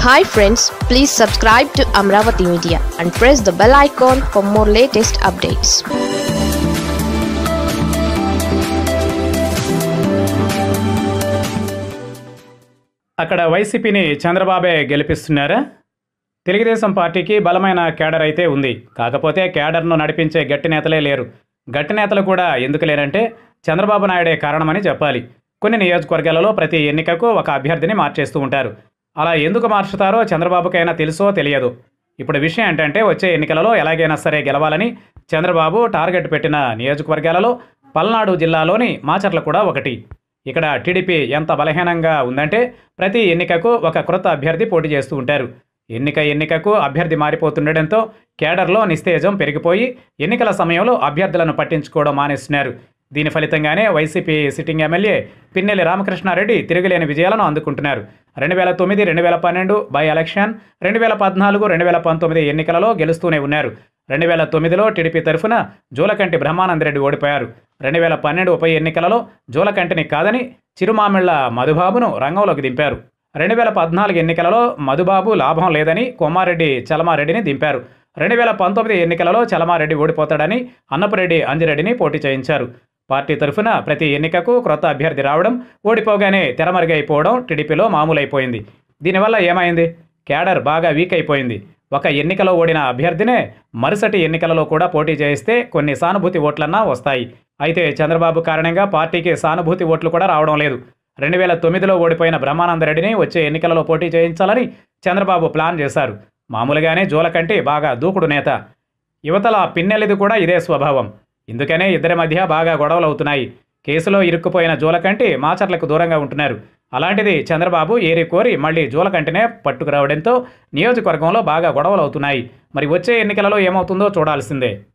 hi friends please subscribe to Amaravati media and press the bell icon for more latest updates అక్కడ వైసీపీని చంద్రబాబే గెలిపిస్తున్నారా తెలుగుదేశం పార్టీకి బలమైన cadre అయితే ఉంది కాకపోతే కేడర్ను నడిపించే గట్టి నేతలే లేరు గట్టి నేతలు కూడా ఎందుకు లేరంటే చంద్రబాబు నాయుడే కారణమని చెప్పాలి కొన్ని నియోజకవర్గాలలో ప్రతి ఎన్నికకు ఒక అభ్యర్థిని మార్చేస్తూ ఉంటారు అలా ఎందుకు మార్చుతారో చంద్రబాబుకైనా తెలుసో తెలియదు ఇప్పుడు విషయం ఏంటంటే వచ్చే ఎన్నికలలో ఎలాగైనా సరే గెలవాలని చంద్రబాబు టార్గెట్ పెట్టిన నియోజకవర్గాలలో పల్నాడు జిల్లాలోని మాచర్ల కూడా ఒకటి ఇక్కడ టీడీపీ ఎంత బలహీనంగా ఉందంటే ప్రతి ఎన్నికకు ఒక క్రొత్త అభ్యర్థి పోటీ చేస్తూ ఉంటారు ఎన్నిక ఎన్నికకు అభ్యర్థి మారిపోతుండటంతో కేడర్లో నిస్తేజం పెరిగిపోయి ఎన్నికల సమయంలో అభ్యర్థులను పట్టించుకోవడం మానేస్తున్నారు దీని ఫలితంగానే YCP sitting MLA Pinnelli Ramakrishnareddy తిరుగులేని విజయాలను అందుకుంటున్నారు రెండు వేల తొమ్మిది రెండు వేల పన్నెండు బై ఎలక్షన్ రెండు వేల పద్నాలుగు రెండు వేల పంతొమ్మిది ఎన్నికలలో గెలుస్తూనే ఉన్నారు రెండు వేల తొమ్మిదిలో టీడీపీ తరఫున జూలకంటి బ్రహ్మానందరెడ్డి ఓడిపోయారు రెండు వేల పన్నెండు ఉప ఎన్నికలలో జూలకంటిని కాదని చిరుమామిళ్ల మధుబాబును రంగంలోకి దింపారు రెండు వేల పద్నాలుగు ఎన్నికలలో మధుబాబు లాభం లేదని కొమ్మారెడ్డి చలమారెడ్డిని దింపారు రెండు వేల పంతొమ్మిది ఎన్నికలలో చలమారెడ్డి ఓడిపోతాడని అన్నపురెడ్డి అంజిరెడ్డిని పోటీ చేయించారు పార్టీ తరఫున ప్రతి ఎన్నికకు క్రొత్త అభ్యర్థి రావడం ఓడిపోగానే తెరమరుగైపోవడం టీడీపీలో మామూలైపోయింది దీనివల్ల ఏమైంది క్యాడర్ బాగా వీక్ అయిపోయింది ఒక ఎన్నికలో ఓడిన అభ్యర్థినే మరుసటి ఎన్నికలలో కూడా పోటీ చేయిస్తే కొన్ని సానుభూతి ఓట్లన్నా వస్తాయి అయితే చంద్రబాబు కారణంగా పార్టీకి సానుభూతి ఓట్లు కూడా రావడం లేదు రెండు వేల తొమ్మిదిలో ఓడిపోయిన బ్రహ్మానందరెడ్డిని వచ్చే ఎన్నికలలో పోటీ చేయించాలని చంద్రబాబు ప్లాన్ చేశారు మామూలుగానే జోలకంటే బాగా దూకుడు నేత యువతల పిన్నెలిది కూడా ఇదే స్వభావం ఇందుకనే ఇద్దరి మధ్య బాగా గొడవలు అవుతున్నాయి కేసులో ఇరుక్కుపోయిన జోలకంటి మాచర్లకు దూరంగా ఉంటున్నారు అలాంటిది చంద్రబాబు ఏరి కోరి మళ్ళీ జోలకంటినే పట్టుకురావడంతో నియోజకవర్గంలో బాగా గొడవలు అవుతున్నాయి మరి వచ్చే ఎన్నికలలో ఏమవుతుందో చూడాల్సిందే